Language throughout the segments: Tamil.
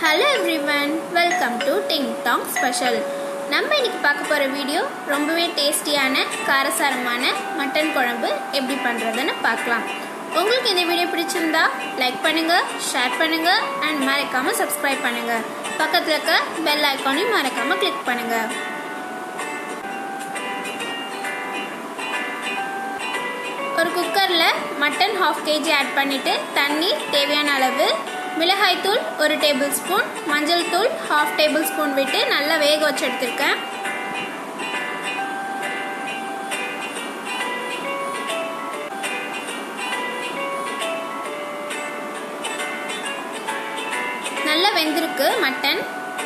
hello everyone welcome to ding dong special நம்ம இன்னைக்கு பார்க்க போகிற வீடியோ ரொம்பவே டேஸ்டியான காரசாரமான மட்டன் குழம்பு எப்படி பண்ணுறதுன்னு பார்க்கலாம் உங்களுக்கு இந்த வீடியோ பிடிச்சிருந்தா லைக் பண்ணுங்கள் ஷேர் பண்ணுங்கள் அண்ட் மறக்காமல் சப்ஸ்கிரைப் பண்ணுங்கள் பக்கத்தில் இருக்க பெல் ஐக்கானையும் மறக்காமல் கிளிக் பண்ணுங்கள் ஒரு குக்கரில் மட்டன் ஹாஃப் கேஜி ஆட் பண்ணிவிட்டு தண்ணி தேவையான அளவு மிளகாய்த்தூள் ஒரு டேபிள் ஸ்பூன் மஞ்சள் தூள் ஹாஃப் டேபிள் ஸ்பூன் விட்டு நல்லா வேக வச்சு எடுத்திருக்கேன் நல்லா வெந்திருக்கு மட்டன்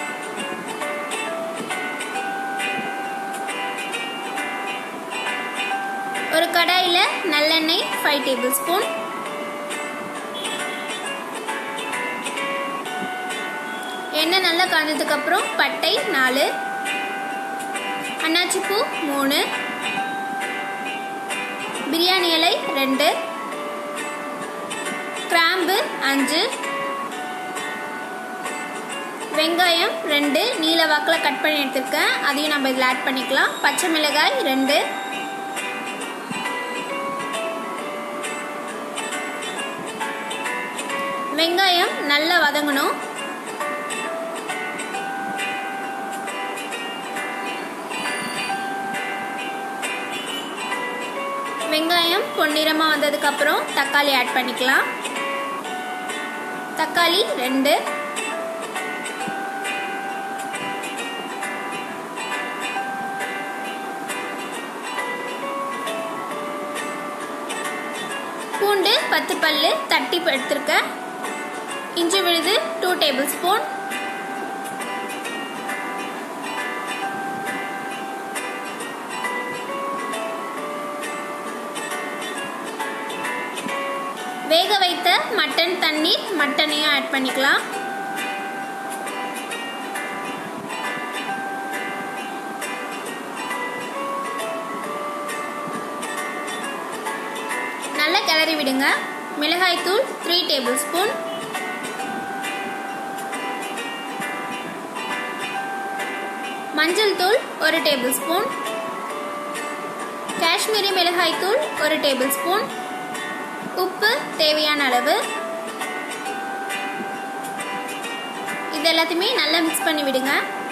ஒரு கடாயில் நல்லெண்ணெய் ஃபைவ் டேபிள் ஸ்பூன் எண்ணெய் நல்லா காஞ்சதுக்கப்புறம் பட்டை நாலு அன்னாச்சிப்பூ மூணு பிரியாணி இலை ரெண்டு கிராம்பு அஞ்சு வெங்காயம் ரெண்டு நீல வாக்கில் கட் பண்ணி எடுத்துருக்கேன் அதையும் நம்ம இதில் ஆட் பண்ணிக்கலாம் பச்சை மிளகாய் ரெண்டு வெங்காயம் நல்லா வதங்கணும் வெங்காயம் பொன்னிறமாக வந்ததுக்கப்புறம் தக்காளி ஆட் பண்ணிக்கலாம் தக்காளி ரெண்டு பூண்டு பத்து பல்லு தட்டி எடுத்திருக்கேன் இஞ்சி விழுது டூ டேபிள் ஸ்பூன் வேக வைத்த மட்டன் தண்ணீர் மட்டனையும் ஆட் பண்ணிக்கலாம் நல்லா கிளறி விடுங்க மிளகாய்த்தூள் த்ரீ டேபிள் ஸ்பூன் மஞ்சள் தூள் ஒரு டேபிள் ஸ்பூன் காஷ்மீரி மிளகாய் தூள் ஒரு டேபிள் ஸ்பூன் உப்பு தேவையான அளவு இது எல்லாத்தையுமே நல்லா மிக்ஸ் பண்ணி விடுங்க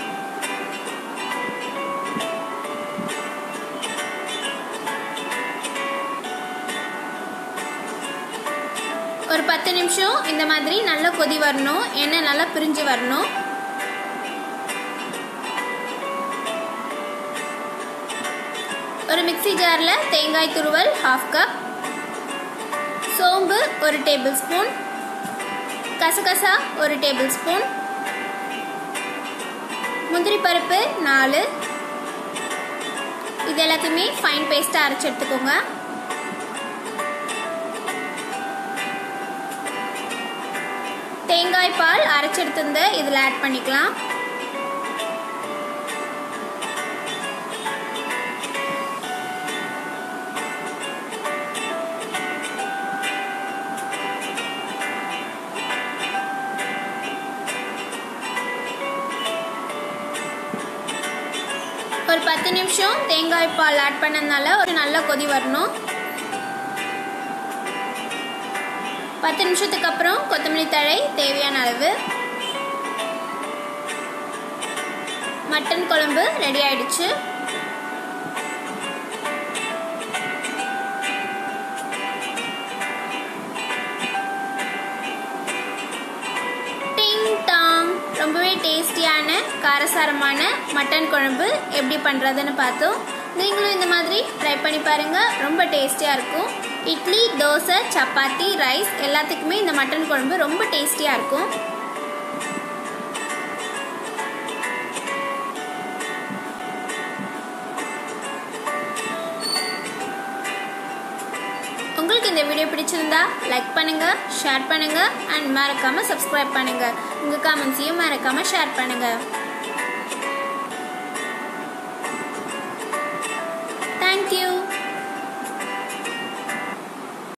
ஒரு பத்து நிமிஷம் இந்த மாதிரி நல்லா கொதி வரணும் எண்ணெய் நல்லா பிரிஞ்சு வரணும் ஒரு மிக்சி ஜாரில் தேங்காய் துருவல் ஹாஃப் கப் சோம்பு ஒரு டேபிள் ஸ்பூன் கசகசா ஒரு டேபிள் ஸ்பூன் முந்திரி பருப்பு நாலு இது எல்லாத்தையுமே ஃபைன் பேஸ்ட்டாக அரைச்சி எடுத்துக்கோங்க தேங்காய் பால் அரைச்செடுத்திருந்த இதில் ஆட் பண்ணிக்கலாம் ஒரு பத்து நிமிஷம் தேங்காய் பால் ஆட் பண்ணதுனால ஒரு நல்ல கொதி வரணும் பத்து நிமிஷத்துக்கு அப்புறம் கொத்தமல்லி தழை தேவையான அளவு மட்டன் குழம்பு ரெடி ஆயிடுச்சு டிங் டாங் ரொம்பவே டேஸ்டியான காரசாரமான மட்டன் குழம்பு எப்படி பண்ணுறதுன்னு பார்த்தோம் நீங்களும் இந்த மாதிரி ட்ரை பண்ணி பாருங்கள் ரொம்ப டேஸ்டியாக இருக்கும் இட்லி தோசை சப்பாத்தி ரைஸ் எல்லாத்துக்குமே இந்த மட்டன் குழம்பு ரொம்ப டேஸ்டியாக இருக்கும் உங்களுக்கு இந்த வீடியோ பிடிச்சிருந்தா லைக் பண்ணுங்க ஷேர் பண்ணுங்க அண்ட் மறக்காம சப்ஸ்கிரைப் பண்ணுங்க உங்க கமெண்ட்ஸையும் மறக்காம ஷேர் பண்ணுங்க தேங்க்யூ